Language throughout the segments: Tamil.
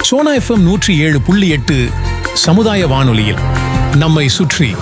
சோனா எஃப்எம் நூற்றி ஏழு புள்ளி எட்டு சமுதாய வானொலியில் நம்மை சுற்றி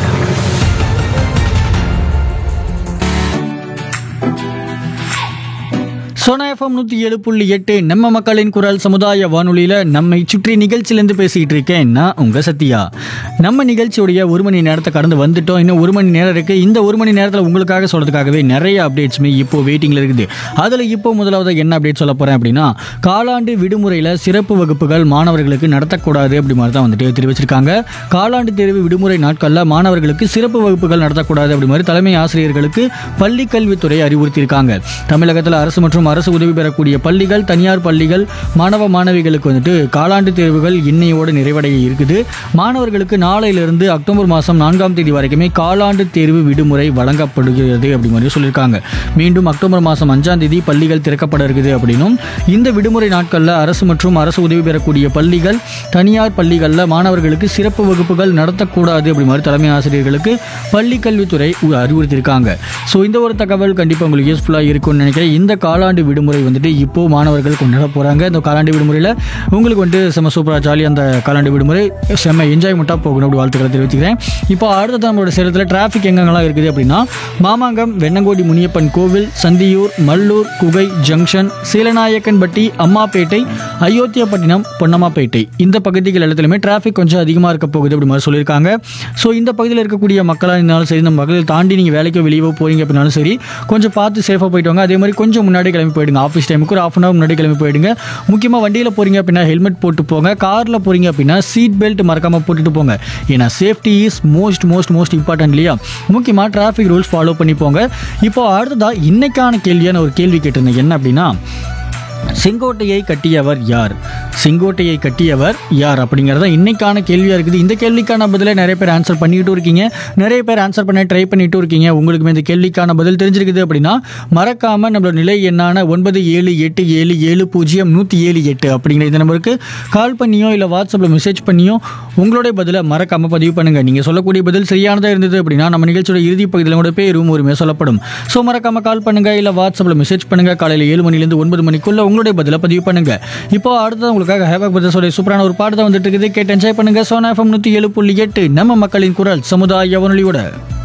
சோனா எஃப்எம் நூற்றி ஏழு புள்ளி எட்டு நம்ம மக்களின் குரல் சமுதாய வானொலியில் நம்மை சுற்றி நிகழ்ச்சியிலேருந்து பேசிகிட்டு இருக்கேன் நான் உங்கள் சத்யா நம்ம நிகழ்ச்சியுடைய ஒரு மணி நேரத்தை கடந்து வந்துட்டோம் இன்னும் ஒரு மணி நேரம் இருக்குது இந்த ஒரு மணி நேரத்தில் உங்களுக்காக சொல்கிறதுக்காகவே நிறைய அப்டேட்ஸுமே இப்போ வெயிட்டிங்கில் இருக்குது அதில் இப்போ முதலாவது என்ன அப்டேட் சொல்ல போகிறேன் அப்படின்னா காலாண்டு விடுமுறையில் சிறப்பு வகுப்புகள் மாணவர்களுக்கு நடத்தக்கூடாது அப்படி மாதிரி தான் வந்துட்டு தெரிவிச்சிருக்காங்க காலாண்டு தேர்வு விடுமுறை நாட்களில் மாணவர்களுக்கு சிறப்பு வகுப்புகள் நடத்தக்கூடாது அப்படி மாதிரி தலைமை ஆசிரியர்களுக்கு பள்ளி கல்வித்துறை அறிவுறுத்தியிருக்காங்க தமிழகத்தில் அரசு மற்றும் அரசு உதவி பெறக்கூடிய பள்ளிகள் தனியார் பள்ளிகள் மாணவ மாணவிகளுக்கு வந்துட்டு காலாண்டு தேர்வுகள் இன்னையோடு நிறைவடைய இருக்குது மாணவர்களுக்கு நாளையிலிருந்து அக்டோபர் மாதம் நான்காம் தேதி வரைக்குமே காலாண்டு தேர்வு விடுமுறை வழங்கப்படுகிறது அப்படி மாதிரி சொல்லியிருக்காங்க மீண்டும் அக்டோபர் மாதம் அஞ்சாம் தேதி பள்ளிகள் திறக்கப்பட இருக்குது அப்படின்னும் இந்த விடுமுறை நாட்களில் அரசு மற்றும் அரசு உதவி பெறக்கூடிய பள்ளிகள் தனியார் பள்ளிகளில் மாணவர்களுக்கு சிறப்பு வகுப்புகள் நடத்தக்கூடாது அப்படி மாதிரி தலைமை ஆசிரியர்களுக்கு பள்ளி கல்வித்துறை உ- அறிவுறுத்தியிருக்காங்க ஸோ இந்த ஒரு தகவல் கண்டிப்பாக உங்களுக்கு யூஸ்ஃபுல்லாக இருக்கும்னு நினைக்கிறேன் இந்த காலாண்டு விடுமுறை வந்துட்டு இப்போ மாணவர்கள் கொண்டாட போகிறாங்க இந்த காலாண்டு விடுமுறையில் உங்களுக்கு வந்துட்டு செம்ம சூப்பராக ஜாலியாக அந்த காலாண்டு விடுமுறை செம்ம என்ஜாய்மெண்ட்டாக போகணும் அப்படி வாழ்த்துக்களை தெரிவிச்சுக்கிறேன் இப்போ அடுத்தது நம்மளோட சேலத்தில் டிராஃபிக் எங்கெங்கெல்லாம் இருக்குது அப்படின்னா மாமாங்கம் வெண்ணங்கோடி முனியப்பன் கோவில் சந்தியூர் மல்லூர் குகை ஜங்ஷன் சீலநாயக்கன்பட்டி அம்மாப்பேட்டை அயோத்தியாப்பட்டினம் பொன்னம்மாப்பேட்டை இந்த பகுதிகள் எல்லாத்துலையுமே டிராஃபிக் கொஞ்சம் அதிகமாக இருக்க போகுது அப்படி மாதிரி சொல்லியிருக்காங்க ஸோ இந்த பகுதியில் இருக்கக்கூடிய மக்களாக இருந்தாலும் சரி இந்த பகுதியில் தாண்டி நீங்கள் வேலைக்கோ வெளியவோ போறீங்க அப்படின்னாலும் சரி கொஞ்சம் பார்த்து சேஃபாக போயிட்டு வாங்க அதே மாதிரி கொஞ்சம் முன்னாடி கிளம்பி போயிடுங்க ஆஃபீஸ் டைமுக்கு ஒரு ஆஃப் அன் ஹவர் முன்னாடி கிளம்பி போயிடுங்க முக்கியமாக வண்டியில் போறீங்க அப்படின்னா ஹெல்மெட் போட்டு போங்க காரில் போறீங்க அப்படின்னா சீட் பெல்ட் மறக்காமல் போட்டுட்டு போங்க ஏன்னா safety is most most most important இல்லையா முக்கியமாக டிராஃபிக் ரூல்ஸ் ஃபாலோ பண்ணி போங்க இப்போ அடுத்ததாக இன்னைக்கான கேள்வியான ஒரு கேள்வி கேட்டிருந்தேன் என்ன அப்படின்னா செங்கோட்டையை கட்டியவர் யார் செங்கோட்டையை கட்டியவர் யார் அப்படிங்கிறத இன்னைக்கான கேள்வியாக இருக்குது இந்த கேள்விக்கான பதிலை நிறைய பேர் ஆன்சர் பண்ணிக்கிட்டும் இருக்கீங்க நிறைய பேர் ஆன்சர் பண்ண ட்ரை பண்ணிட்டும் இருக்கீங்க உங்களுக்குமே இந்த கேள்விக்கான பதில் தெரிஞ்சிருக்குது அப்படின்னா மறக்காமல் நம்மளோட நிலை எண்ணான ஒன்பது ஏழு எட்டு ஏழு ஏழு பூஜ்ஜியம் நூற்றி ஏழு எட்டு அப்படிங்கிற இந்த நம்பருக்கு கால் பண்ணியோ இல்லை வாட்ஸ்அப்பில் மெசேஜ் பண்ணியோ உங்களுடைய பதிலை மறக்காமல் பதிவு பண்ணுங்கள் நீங்கள் சொல்லக்கூடிய பதில் சரியானதாக இருந்தது அப்படின்னா நம்ம நிகழ்ச்சியோட இறுதி பகுதியில் கூட பேரும் உரிமை சொல்லப்படும் ஸோ மறக்காமல் கால் பண்ணுங்கள் இல்லை வாட்ஸ்அப்பில் மெசேஜ் பண்ணுங்கள் காலையில் ஏழு மணிலேருந்து ஒன்பது மணிக்குள்ள உங்களுடைய பதிலை பதிவு பண்ணுங்க இப்போ அடுத்தது உங்களுக்காக ஹேவாக் பிரதர்ஸோட சூப்பரான ஒரு பாட்டு தான் வந்துட்டு இருக்குது கேட்டு என்ஜாய் பண்ணுங்க சோனா எஃப்எம் நூற்றி ஏழு புள்ளி எட்டு நம்ம மக்களின் குரல் சமுதாய வானொலியோட